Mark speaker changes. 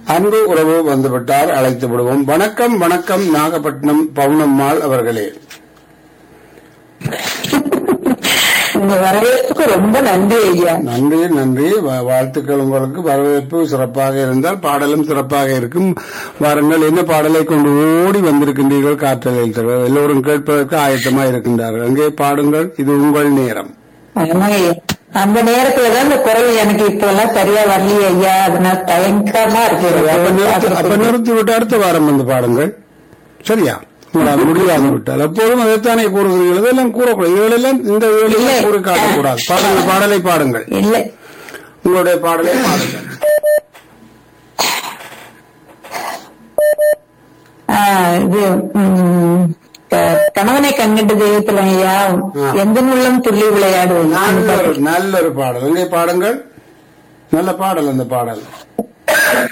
Speaker 1: அன்பு உறவு வந்துவிட்டார் அழைத்து விடுவோம் வணக்கம் வணக்கம் நாகப்பட்டினம் பவுனம்மாள் அவர்களே
Speaker 2: உங்க வரவேற்புக்கு ரொம்ப நன்றி ஐயா
Speaker 1: நன்றி நன்றி வா- வாழ்த்துக்கள் உங்களுக்கு வரவேற்பு சிறப்பாக இருந்தால் பாடலும் சிறப்பாக இருக்கும் வாருங்கள் என்ன பாடலை கொண்டு ஓடி வந்திருக்கின்றீர்கள் காற்றலில் தவிர எல்லோரும் கேட்பதற்கு ஆயத்தமாக இருக்கின்றார்கள் அங்கே பாடுங்கள் இது உங்கள் நேரம்
Speaker 2: ஆமா ஐயா அந்த நேரத்துலதான் இந்த குரல் எனக்கு இப்ப எல்லாம் சரியா வரலையே ஐயா அதனால தயங்கமா இருக்கு
Speaker 1: அப்ப நிறுத்தி அப்ப
Speaker 2: ஐயா.
Speaker 1: நிறுத்தி விட்டு அடுத்த வாரம் வந்து பாடுங்கள் சரியா உங்களால் முடியாது விட்டால் எப்போதும் அதைத்தானே கூறுகிறீர்கள் இதெல்லாம் கூறக்கூடாது இதுகளெல்லாம் இந்த
Speaker 2: இல்லை.
Speaker 1: வேலையை கூறி காட்டக்கூடாது பாடுங்கள் பாடலை பாடுங்கள்
Speaker 2: இல்ல
Speaker 1: உங்களுடைய பாடலை பாடுங்கள்
Speaker 2: ஆ, இது ம், க- கணவனை கண்கண்டு தெய்வத்துல ஐயா எந்த உள்ளம் துள்ளி விளையாடுவது
Speaker 1: நல்ல ஒரு நல்ல ஒரு பாடல் எங்கே பாடுங்கள் நல்ல பாடல் அந்த பாடல்